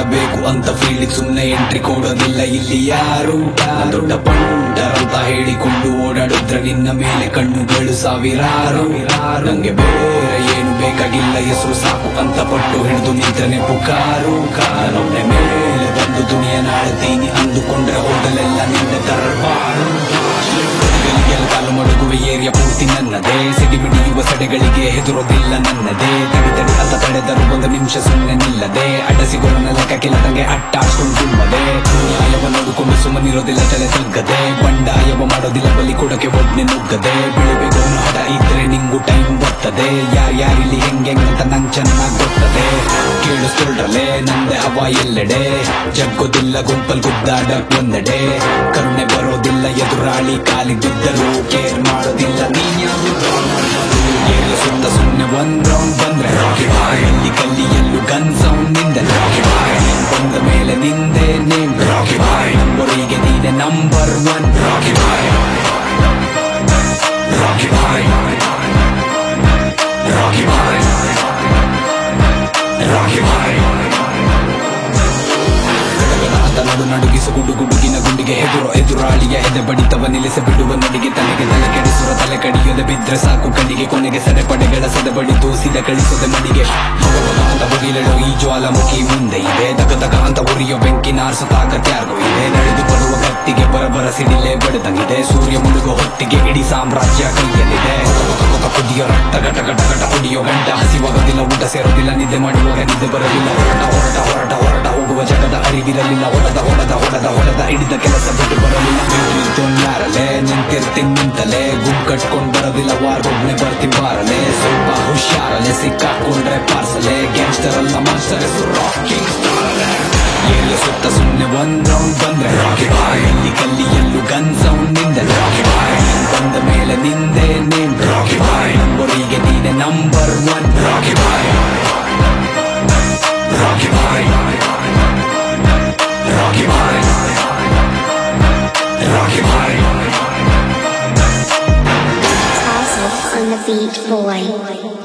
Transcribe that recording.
ಮಾಡಬೇಕು ಅಂತ ಫೀಲ್ಡ್ ಸುಮ್ನೆ ಎಂಟ್ರಿ ಕೊಡೋದಿಲ್ಲ ಇಲ್ಲಿ ಯಾರು ನಾನ್ ದೊಡ್ಡ ಪಂಡರ್ ಅಂತ ಹೇಳಿಕೊಂಡು ಓಡಾಡಿದ್ರೆ ನಿನ್ನ ಮೇಲೆ ಕಣ್ಣುಗಳು ಸಾವಿರಾರು ನಂಗೆ ಬೇರೆ ಏನು ಬೇಕಾಗಿಲ್ಲ ಹೆಸರು ಸಾಕು ಅಂತ ಪಟ್ಟು ಹಿಡಿದು ನಿಂತ್ರನೆ ಪುಕಾರು ಕಾನೊಮ್ಮೆ ಮೇಲೆ ಬಂದು ದುನಿಯ ನಾಳ್ತೀನಿ ಅಂದುಕೊಂಡ್ರೆ ಹೋಗಲೆಲ್ಲ ನಿನ್ನ ದರ್ಬಾರು ಗಳಿಗೆಲ್ಲ ಕಾಲು ಮಡಗುವ ಏರಿಯಾ ಪೂರ್ತಿ ನನ್ನದೇ ಸಿಡಿ ಮಿಡಿಯುವ ಸಡೆಗಳಿಗೆ ಹೆದರೋದಿಲ್ಲ ನನ್ನದೇ ತಡಿ ತಡಿ ಅಂತ ತಡೆದರು ಒಂದು ನಿಮಿಷ ಸುಮ್ಮನೆ ನಿಲ್ಲದೆ ಅಡ್ಡ ಸಿಗೋನ ಲೆಕ್ಕ ಕೆಲದಂಗೆ ಅಟ್ಟ ಅಷ್ಟೊಂದು ತುಂಬದೆ ನ್ಯಾಯವ ನೋಡಿಕೊಂಡು ಸುಮ್ಮನಿರೋದಿಲ್ಲ ತಲೆ ತಗ್ಗದೆ ಬಂಡಾಯವ ಮಾಡೋದಿಲ್ಲ ಬಲಿ ಕೊಡಕ್ಕೆ ಒಡ್ನೆ ನುಗ್ಗದೆ ಬೆಳಿಬೇಕು ಅನ್ನೋ ಹಠ ಇದ್ರೆ ನಿಂಗು ಟೈಮ್ ಬರ್ತದೆ ಯಾರ್ಯಾರಿಲ್ಲಿ ಹೆಂಗೆ ಅಂತ ನಂಗೆ ಚೆನ್ನಾಗ್ ಗೊತ್ತದೆ ಕೇಳಿಸ್ಕೊಳ್ರಲೆ ನಂದೆ ಹವಾ ಎಲ್ಲೆಡೆ ಜಗ್ಗೋದಿಲ್ಲ ಗುಂಪಲ್ ಗುದ್ದಾಡಕ್ ಒಂದೆಡೆ ಕರುಣೆ ಬರೋದಿಲ್ಲ ಎದುರಾಳಿ ಕಾಲಿ ಬಿದ್ದರು ಕೇರ್ ಮಾಡೋದಿಲ್ಲ ನೀನ್ ಯಾವ್ದು ಏಳು ಸುತ್ತ ಸುಮ್ಮನೆ ಒಂದ್ ರೌಂಡ್ ಬಂದ್ರೆ ರಾಕಿ ಬಾಯ್ ಅಲ್ಲಿ ಕಲ್ಲಿ ಎಲ್ಲೂ ಗನ್ ಸೌಂಡ್ ನಿಂದೆ ರಾಕಿ ಬಾಯ್ ಬಂದ ಮೇಲೆ ನಿಂದೆ ನೇಮ್ ರಾಕಿ ಬಾಯ್ ನಂಬರಿಗೆ ನೀನೆ number one Rocky boy Rocky boy Rocky boy Rocky boy ಗಡಗಡಾದ ನಡು ನಡುಗಿಸು ಗುಡು ಗುಡುಗಿನ ಗುಂಡಿಗೆ ಎದುರು ಎದುರಾಳಿಯ ಎದೆ ಬಡಿತವ ನಿಲ್ಲಿಸಿ ಬಿಡುವ ನಡಿಗೆ ತಲೆಗೆ ತಲೆ ಕೆಡಿಸುವ ತಲೆ ಕಡಿಯದೆ ಬಿದ್ರೆ ಸಾಕು ಕಣ್ಣಿಗೆ ಕೊನೆಗೆ ಸದೆ ಪಡೆಗಳ ಸದೆ ಬಡಿ ತೂಸಿದ ಕಳಿಸದೆ ಮಡಿಗೆ ಭಗವಗ ಅಂತ ಬುಗಿಲೆಳು ಈ ಜ್ವಾಲಾಮುಖಿ ಮುಂದೆ ಇದೆ ದಗ ದಗ ಅಂತ ಉರಿಯೋ ಬೆಂಕಿ ನಾರ್ಸು ತಾಕತ್ಯಾರ್ಗೋ ಇದೆ ನಡೆದು ಬರುವ ಕತ್ತಿಗೆ ಬರಬರ ಸಿಡಿಲೆ ಬಡಿದಂಗಿದೆ ಸೂರ್ಯ ಮುಳುಗೋ ಹೊತ್ತಿಗೆ ಇಡೀ ಸಾಮ್ರಾಜ್ಯ ಕೈಯಲ್ಲಿದೆ ಕೊಕ ಕುದಿಯೋ ರಕ್ತ ಗಟ ಗಟ ಗಟ ಕುಡಿಯೋ ಗಂಟ ಹಸಿವಾಗೋದಿಲ್ಲ ಊಟ ಸೇರೋದಿಲ್ಲ ನಿದ್ದೆ ಮಾಡುವಾಗ ನಿದ್ದೆ ಬರಲಿಲ್ಲ ಹೊರಟ ಹೊರಟ ಹೊರಟ ಹೊರಟ ಹೋಗುವ ಜಗದ ಅರಿವಿರಲಿಲ್ಲ ಹೊಡೆದ ಹೊಡೆದ ಹೊಡೆದ ಹೊಡೆದ ಹಿಡಿದ ಕೆಲಸ ಬಿಟ್ಟು ಬರಲಿಲ್ಲ ಯಾರಲೆ ನಿಂತಿರ್ತೀನಿ ನಿಂತಲೆ ಗುಂಪು ಕಟ್ಕೊಂಡ್ ಬರೋದಿಲ್ಲ ವಾರ್ಗೊಬ್ನೆ ಬರ್ತೀನಿ ಬಾರಲೆ ಸ್ವಲ್ಪ ಹುಷಾರಲೆ ಸಿಕ್ಕಾಕೊಂಡ್ರೆ ಪಾರ್ಸಲೆ ಗ್ಯಾಂಗ್ಸ್ಟರ್ ಅಲ್ಲ ಮಾಸ್ಟರ್ ಹೆಸರು ರಾಕಿಂಗ್ ಏಳು ಸುತ್ತ ಸುಮ್ನೆ ಒಂದ್ ರೌಂಡ್ ಬಂದ್ರೆ ರಾಕಿ ಬಾಯ್ ಅಲ್ಲಿ ಕಲ್ಲಿ ಎಲ್ಲೂ ಗನ್ ಸೌಂಡ್ ನಿಂದೆ ರಾಕಿ ಬಾಯ್ ಬಂದ ಮೇಲೆ ನಿಂದೆ ನೇಮ್ ರಾಕಿ ಬಾಯ್ ನಂಬರಿಗೆ ನೀನೆ number one Rocky boy Rocky boy Rocky boy Rocky boy Also on the beat boy.